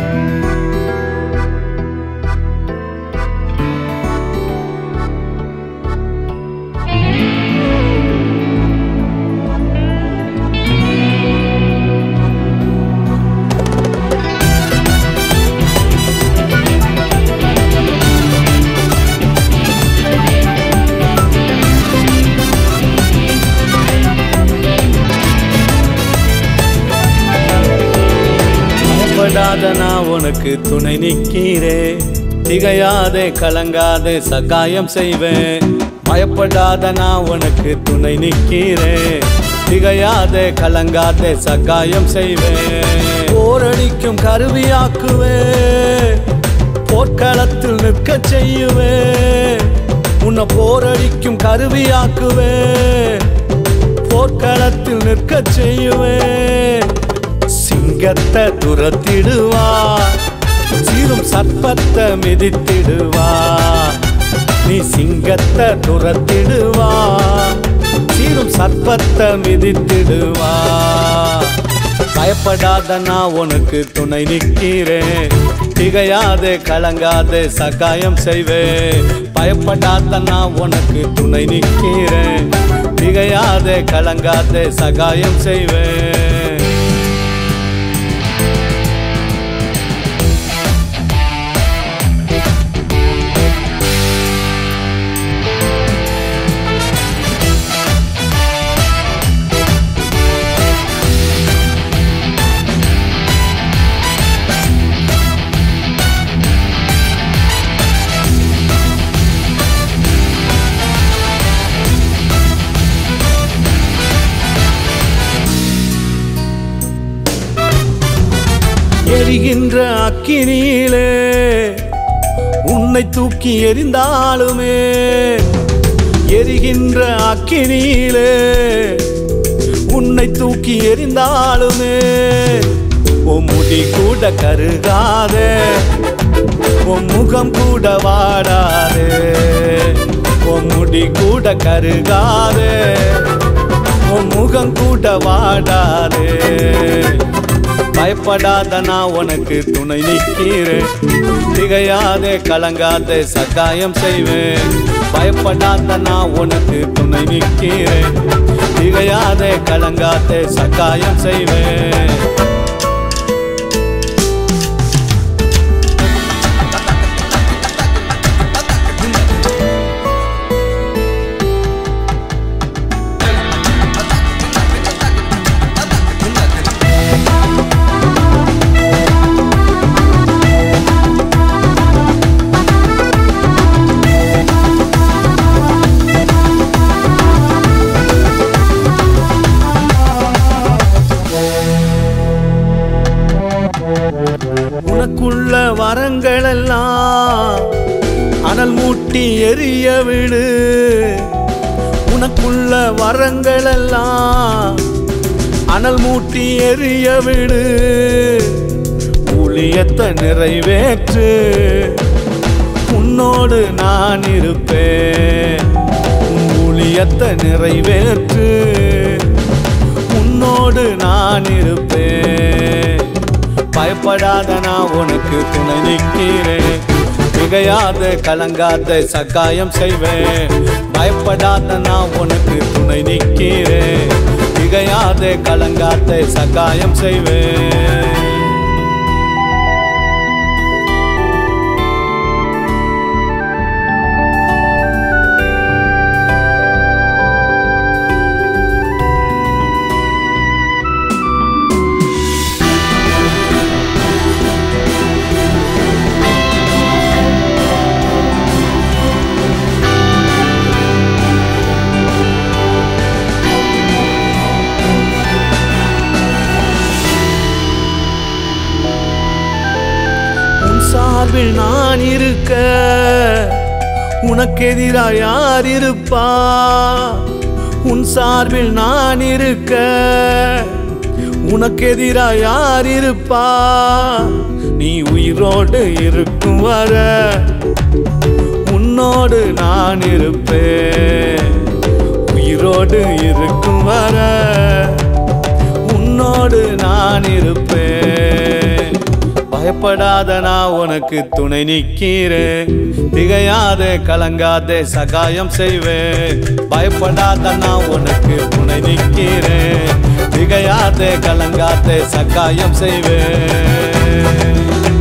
பயப்படாத நான் உனக்கு துணை நிற்கிறே திகையாதே கலங்காதே சகாயம் செய்வேன் பயப்படாத நான் உனக்கு துணை நிற்கிறே திகையாதே கலங்காதே சகாயம் செய்வேன் போரடிக்கும் கருவியாக்குவே போர்க்களத்தில் நிற்க செய்யுவே உன்னை போரடிக்கும் கருவியாக்குவே போர்க்களத்தில் நிற்க செய்யுவே சிங்கத்தை துரத்திடுவா சீரும் சர்ப்பத்தை மிதித்திடுவா நீ சிங்கத்தை துரத்திடுவா சீரும் சர்ப்பத்தை மிதித்திடுவா பயப்படாத நான் உனக்கு துணை நிற்கிறேன் திகையாதே கலங்காதே சகாயம் செய்வேன் பயப்படாத நான் உனக்கு துணை நிற்கிறேன் திகையாதே கலங்காதே சகாயம் செய்வேன் எரிகின்ற அக்கினியிலே உன்னை தூக்கி எரிந்தாலுமே எரிகின்ற அக்கினியிலே உன்னை தூக்கி எரிந்தாலுமே உன் முடி கூட கருகாதே உன் முகம் கூட வாடாதே உன் முடி கூட கருகாதே உன் முகம் கூட வாடாதே பயப்படாத நான் உனக்கு துணை நிற்கிறேன் திகையாதே கலங்காதே சகாயம் செய்வேன் பயப்படாத நான் உனக்கு துணை நிற்கிறேன் திகையாதே கலங்காதே சகாயம் செய்வேன் உனக்குள்ள வரங்கள் எல்லாம் அனல் மூட்டி எரிய விடு உனக்குள்ள வரங்கள் எல்லாம் அனல் மூட்டி எரிய விடு ஊழியத்தை நிறைவேற்று உன்னோடு நான் இருப்பேன் உன் ஊழியத்தை நிறைவேற்று உன்னோடு நான் இருப்பேன் பயப்படாத நான் உனக்கு துணை நிற்கிறேன் மிகையாத கலங்காத சகாயம் செய்வேன் பயப்படாத நான் உனக்கு துணை நிற்கிறேன் மிகையாத கலங்காத சகாயம் செய்வேன் உன் சார்பில் நான் இருக்க உனக்கு எதிரா யார் இருப்பா உன் சார்பில் நான் இருக்க உனக்கு எதிரா யார் இருப்பா நீ உயிரோடு இருக்கும் வர உன்னோடு நான் இருப்பேன் உயிரோடு இருக்கும் வர உன்னோடு நான் இருப்பேன் பயப்ப பயப்படாத நான் உனக்கு துணை நிக்கிறேன் திகையாதே கலங்காதே சகாயம் செய்வேன் பயப்படாத நான் உனக்கு துணை நிக்கிறேன் திகையாதே கலங்காதே சகாயம் செய்வேன்